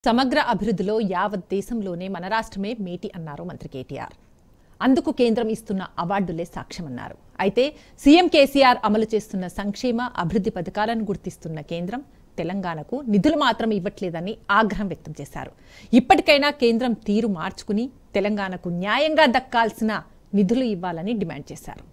సమగ్ర అభివృద్ధిలో యావత్ దేశంలోనే మన రాష్ట్రమే మేటి అన్నారు మంత్రి కేటీఆర్ అందుకు కేంద్రం ఇస్తున్న అవార్డులే సాక్ష్యమన్నారు అయితే సీఎం కేసీఆర్ అమలు చేస్తున్న సంక్షేమ అభివృద్ధి పథకాలను గుర్తిస్తున్న కేంద్రం తెలంగాణకు నిధులు మాత్రం ఇవ్వట్లేదని ఆగ్రహం వ్యక్తం చేశారు ఇప్పటికైనా కేంద్రం తీరు మార్చుకుని తెలంగాణకు న్యాయంగా దక్కాల్సిన నిధులు ఇవ్వాలని డిమాండ్ చేశారు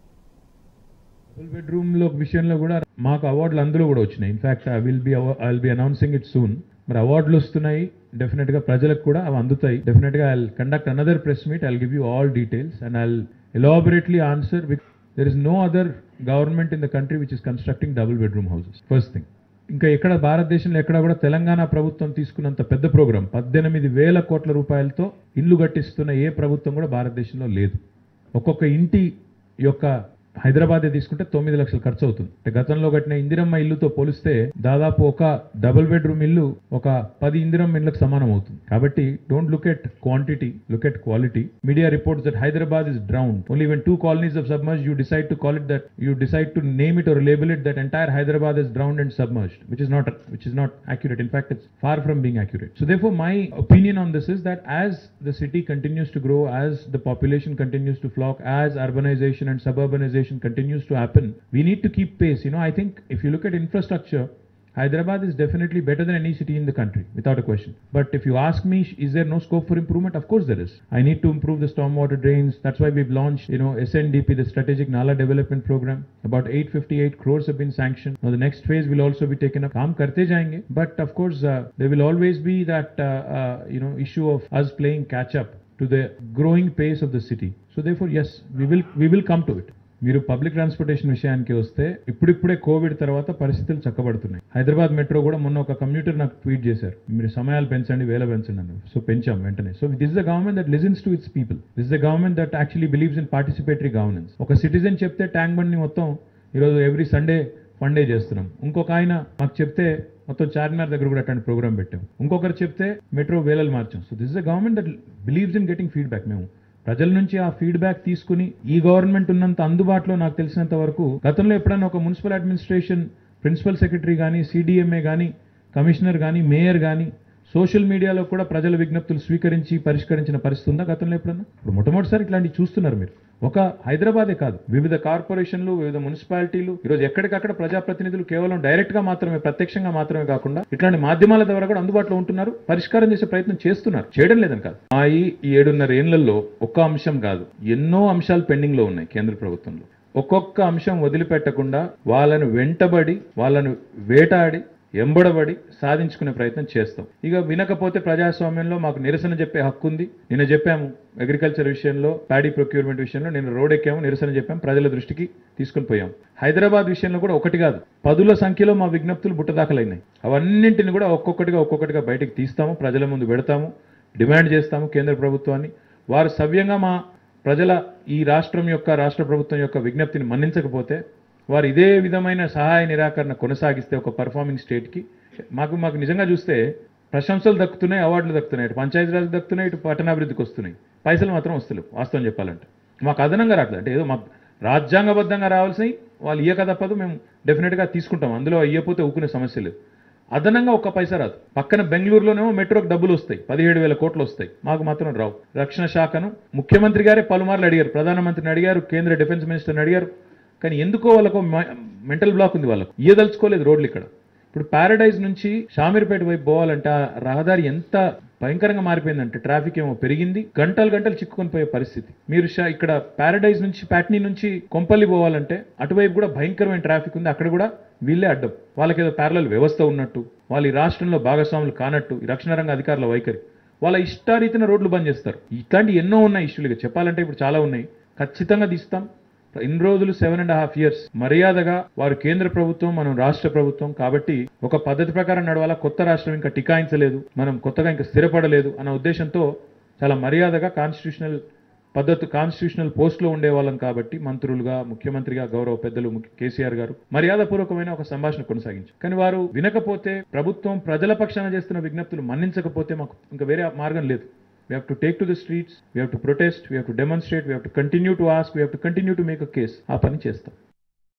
డబుల్ బెడ్రూమ్ లో విషయంలో కూడా మాకు అవార్డులు అందులో కూడా వచ్చినాయి in fact I will be I will be announcing it soon మరి అవార్డులు వస్తున్నాయి డెఫినెట్ గా ప్రజలకు కూడా అవి అందుతాయి డెఫినెట్ గా I conduct another press meet I give you all details and I elaborately answer with there is no other government in the country which is constructing double bedroom houses first thing ఇంకా ఎక్కడ భారతదేశంలో ఎక్కడ కూడా తెలంగాణ ప్రభుత్వం తీసుకున్నంత పెద్ద programme పద్దెనిమిది వేల కోట్ల రూపాయలతో ఇల్లు కట్టిస్తున్న ఏ ప్రభుత్వం కూడా భారతదేశంలో లేదు ఒక్కొక్క ఇంటి యొక్క హైదరాబాద్ తీసుకుంటే తొమ్మిది లక్షలు ఖర్చు అవుతుంది అంటే గతంలో కట్టిన ఇందిరమ్మ ఇల్లుతో పోలిస్తే దాదాపు ఒక డబుల్ బెడ్రూమ్ ఇల్లు ఒక పది ఇందిరమ్మ ఇళ్ళకి సమానం అవుతుంది కాబట్టి don't look at quantity look at quality media reports that Hyderabad is drowned only when two colonies of submerge you decide to call it that you decide to name it or label it that entire Hyderabad is drowned and submerged, which is not which is not accurate. In fact, it's far from being accurate. So therefore, my opinion on this is that as the city continues to grow, as the population continues to flock, as urbanization and suburbanization continues to happen, we need to keep pace. You know, I think if you look at infrastructure. Hyderabad is definitely better than any city in the country, without a question. But if you ask me, is there no scope for improvement? Of course there is. I need to improve the stormwater drains. That's why we've launched, you know, SNDP, the Strategic Nala Development Program. About 858 crores have been sanctioned. Now the next phase will also be taken up. काम करते जाएंगे. But of course, uh, there will always be that, uh, uh, you know, issue of us playing catch up to the growing pace of the city. So therefore, yes, we will we will come to it. మీరు public transportation విషయానికి వస్తే ఇప్పుడిప్పుడే Covid తర్వాత పరిస్థితులు చక్కబడుతున్నాయి Hyderabad metro కూడా మొన్న ఒక commuter నాకు ట్వీట్ చేశారు మీరు సమయాలు పెంచండి వేల పెంచండి అన్నారు సో పెంచాం వెంటనే so this the government that listens to its people this the government that actually believes in participatory governance ఒక సిటిజన్ చెప్తే ట్యాంక్ బండ్ని మొత్తం ఈరోజు ఎవ్రీ సండే ఫన్ డే చేస్తున్నాం ఇంకొక ఆయన మాకు చెప్తే మొత్తం చార్మినార్ దగ్గర కూడా అట్లాంటి ప్రోగ్రామ్ పెట్టాం ఇంకొకరు చెప్తే మెట్రో వేలలు మార్చాం so this the government that believes in getting feedback మేము ప్రజల నుంచి ఆ ఫీడ్బ్యాక్ తీసుకుని ఈ గవర్నమెంట్ ఉన్నంత అందుబాటులో నాకు తెలిసినంత వరకు గతంలో ఎప్పుడైనా ఒక మున్సిపల్ అడ్మినిస్ట్రేషన్ ప్రిన్సిపల్ సెక్రటరీ కానీ సిడిఎంఏ కానీ కమిషనర్ కానీ మేయర్ కానీ సోషల్ మీడియాలో కూడా ప్రజల విజ్ఞప్తులు స్వీకరించి పరిష్కరించిన పరిస్థితి ఉందా గతంలో ఎప్పుడన్నా ఇప్పుడు మొట్టమొదటిసారి ఇట్లాంటివి చూస్తున్నారు మీరు ఒక హైదరాబాదే కాదు వివిధ కార్పొరేషన్లు వివిధ మున్సిపాలిటీలు ఈరోజు ఎక్కడికక్కడ ప్రజాప్రతినిధులు కేవలం డైరెక్ట్ గా మాత్రమే ప్రత్యక్షంగా మాత్రమే కాకుండా ఇట్లాంటి మాధ్యమాల ద్వారా కూడా అందుబాటులో ఉంటున్నారు పరిష్కారం చేసే ప్రయత్నం చేస్తున్నారు చేయడం లేదని కాదు ఆ ఈ ఈ ఏడున్నర ఏళ్లలో ఒక్క అంశం కాదు ఎన్నో అంశాలు పెండింగ్ లో ఉన్నాయి కేంద్ర ప్రభుత్వంలో ఒక్కొక్క అంశం వదిలిపెట్టకుండా వాళ్ళను వెంటబడి వాళ్ళను వేటాడి ఎంబడబడి సాధించుకునే ప్రయత్నం చేస్తాం ఇక వినకపోతే ప్రజాస్వామ్యంలో మాకు నిరసన చెప్పే హక్కు ఉంది నిన్న చెప్పాము అగ్రికల్చర్ విషయంలో ప్యాడీ ప్రొక్యూర్మెంట్ విషయంలో నేను రోడ్ ఎక్కాము నిరసన చెప్పాము ప్రజల దృష్టికి తీసుకుని పోయాం హైదరాబాద్ విషయంలో కూడా ఒకటి కాదు పదుల సంఖ్యలో మా విజ్ఞప్తులు బుట్టదాఖలైనాయి అవన్నింటిని కూడా ఒక్కొక్కటిగా ఒక్కొక్కటిగా బయటకు తీస్తాము ప్రజల ముందు పెడతాము డిమాండ్ చేస్తాము కేంద్ర ప్రభుత్వాన్ని వారు సవ్యంగా మా ప్రజల ఈ రాష్ట్రం యొక్క రాష్ట్ర ప్రభుత్వం యొక్క విజ్ఞప్తిని మన్నించకపోతే వారు ఇదే విధమైన సహాయ నిరాకరణ కొనసాగిస్తే ఒక పర్ఫార్మింగ్ స్టేట్కి మాకు మాకు నిజంగా చూస్తే ప్రశంసలు దక్కుతున్నాయి అవార్డులు దక్కుతున్నాయి ఇటు పంచాయతీరాజ్ దక్కుతున్నాయి ఇటు పట్టణాభివృద్ధికి వస్తున్నాయి పైసలు మాత్రం వస్తలేవు వాస్తవం చెప్పాలంటే మాకు అదనంగా రావట్లేదు అంటే ఏదో మాకు రాజ్యాంగబద్ధంగా రావాల్సినవి వాళ్ళు ఇయ్యక తప్పదు మేము డెఫినెట్గా తీసుకుంటాం అందులో ఇయ్యపోతే ఊకునే సమస్య లేదు అదనంగా ఒక్క పైసా రాదు పక్కన బెంగళూరులోనేమో మెట్రోకి డబ్బులు వస్తాయి పదిహేడు వేల కోట్లు వస్తాయి మాకు మాత్రం రావు రక్షణ శాఖను ముఖ్యమంత్రి గారే పలుమార్లు అడిగారు ప్రధానమంత్రిని అడిగారు కేంద్ర డిఫెన్స్ మినిస్టర్ని అడిగారు కానీ ఎందుకో వాళ్ళకు మెంటల్ బ్లాక్ ఉంది వాళ్ళకు ఇయ్యదలుచుకోలేదు రోడ్లు ఇక్కడ ఇప్పుడు ప్యారడైజ్ నుంచి షామీర్పేట వైపు పోవాలంటే ఆ రహదారి ఎంత భయంకరంగా మారిపోయిందంటే ట్రాఫిక్ ఏమో పెరిగింది గంటలు గంటలు చిక్కుకొని పోయే పరిస్థితి మీరు షా- ఇక్కడ ప్యారడైజ్ నుంచి ప్యాట్నీ నుంచి కొంపల్లి పోవాలంటే అటువైపు కూడా భయంకరమైన ట్రాఫిక్ ఉంది అక్కడ కూడా వీళ్ళే అడ్డం వాళ్ళకి ఏదో ప్యారలల్ వ్యవస్థ ఉన్నట్టు వాళ్ళు ఈ రాష్ట్రంలో భాగస్వాములు కానట్టు ఈ రక్షణ రంగ అధికారుల వైఖరి వాళ్ళ ఇష్టారీతిన రోడ్లు బంద్ చేస్తారు ఇట్లాంటి ఎన్నో ఉన్నాయి ఇష్యూలు ఇక చెప్పాలంటే ఇప్పుడు చాలా ఉన్నాయి ఖచ్చితంగా తీస్తాం ఇన్ని రోజులు సెవెన్ అండ్ హాఫ్ ఇయర్స్ మర్యాదగా వారు కేంద్ర ప్రభుత్వం మనం రాష్ట్ర ప్రభుత్వం కాబట్టి ఒక పద్ధతి ప్రకారం నడవాలా కొత్త రాష్ట్రం ఇంకా టికాయించలేదు మనం కొత్తగా ఇంకా స్థిరపడలేదు అన్న ఉద్దేశంతో చాలా మర్యాదగా కాన్స్టిట్యూషనల్ పద్ధతి కాన్స్టిట్యూషనల్ పోస్ట్లో ఉండే వాళ్ళం కాబట్టి మంత్రులుగా ముఖ్యమంత్రిగా గౌరవ పెద్దలు ముఖ్య- కేసీఆర్ గారు మర్యాదపూర్వకమైన ఒక సంభాషణ కొనసాగించారు కానీ వారు వినకపోతే ప్రభుత్వం ప్రజల పక్షాన చేస్తున్న విజ్ఞప్తులు మన్నించకపోతే మాకు ఇంకా వేరే మార్గం లేదు We have to take to the streets, we have to protest, we have to demonstrate, we have to continue to ask, we have to continue to make a case. ఆ పని చేస్తాం